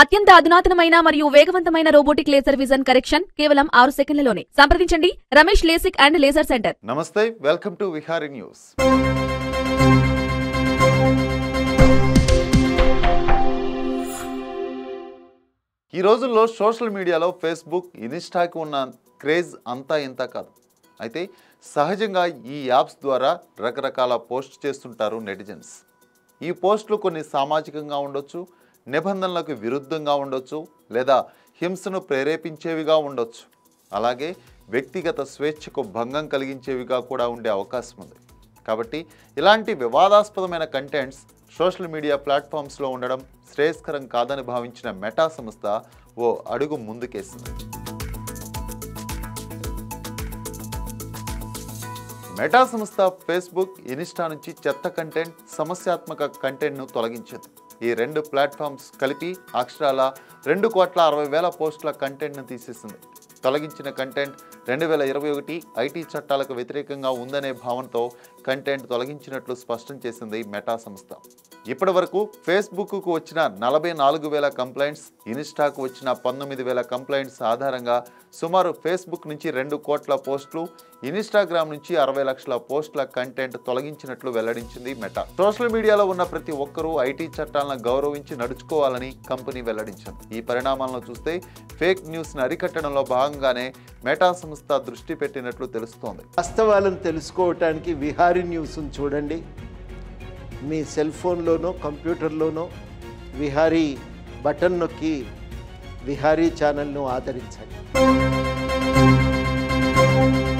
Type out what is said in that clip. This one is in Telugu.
అత్యంత అధునాతనమైన మరియు వేగవంతమైన రోబోటిక్ లేజర్ విజన్ కరెక్షన్ కేవలం ఆరు సెకండ్లలోనే సంప్రదించండి Ramesh LASIK and laser centre నమస్తే వెల్కమ్ టు విహారీ న్యూస్ ఈ రోజుల్లో సోషల్ మీడియాలో ఫేస్బుక్ ఇన్స్టాకి ఉన్న క్రేజ్ అంతా ఇంత కాదు అయితే సహజంగా ఈ యాప్స్ ద్వారా రకరకాల పోస్ట్ చేస్తుంటారు నెటిజన్స్ ఈ పోస్టులు కొన్ని సామాజికంగా ఉండొచ్చు నిబంధనలకు విరుద్ధంగా ఉండొచ్చు లేదా హింసను ప్రేరేపించేవిగా ఉండొచ్చు అలాగే వ్యక్తిగత స్వేచ్ఛకు భంగం కలిగించేవిగా కూడా ఉండే అవకాశం ఉంది కాబట్టి ఇలాంటి వివాదాస్పదమైన కంటెంట్స్ సోషల్ మీడియా ప్లాట్ఫామ్స్లో ఉండడం శ్రేయస్కరం కాదని భావించిన మెటా సంస్థ ఓ అడుగు ముందుకేసింది మెటా సంస్థ ఫేస్బుక్ ఇన్స్టా నుంచి చెత్త కంటెంట్ సమస్యాత్మక కంటెంట్ను తొలగించింది ఈ రెండు ప్లాట్ఫామ్స్ కలిపి అక్షరాల రెండు కోట్ల అరవై వేల పోస్టుల కంటెంట్ను తీసేసింది తొలగించిన కంటెంట్ రెండు వేల ఇరవై ఒకటి ఐటీ చట్టాలకు వ్యతిరేకంగా ఉందనే భావనతో కంటెంట్ తొలగించినట్లు స్పష్టం చేసింది మెటా సంస్థ ఇప్పటి వరకు ఫేస్బుక్కు వచ్చిన నలభై నాలుగు వేల కంప్లైంట్స్ ఇన్స్టాకు వచ్చిన పంతొమ్మిది వేల కంప్లైంట్స్ ఆధారంగా సుమారు ఫేస్బుక్ నుంచి రెండు కోట్ల పోస్టులు ఇన్స్టాగ్రామ్ నుంచి అరవై లక్షల పోస్టుల కంటెంట్ తొలగించినట్లు వెల్లడించింది మెటా సోషల్ మీడియాలో ఉన్న ప్రతి ఒక్కరూ ఐటీ చట్టాలను గౌరవించి నడుచుకోవాలని కంపెనీ వెల్లడించింది ఈ పరిణామాలను చూస్తే ఫేక్ న్యూస్ను అరికట్టడంలో భాగంగానే మెటా సంస్థ దృష్టి పెట్టినట్లు తెలుస్తోంది వాస్తవాలను తెలుసుకోవటానికి విహారీ న్యూస్ను చూడండి మీ సెల్ ఫోన్లోనో కంప్యూటర్లోనో విహారీ బటన్ నొక్కి విహారీ ఛానల్ను ఆదరించండి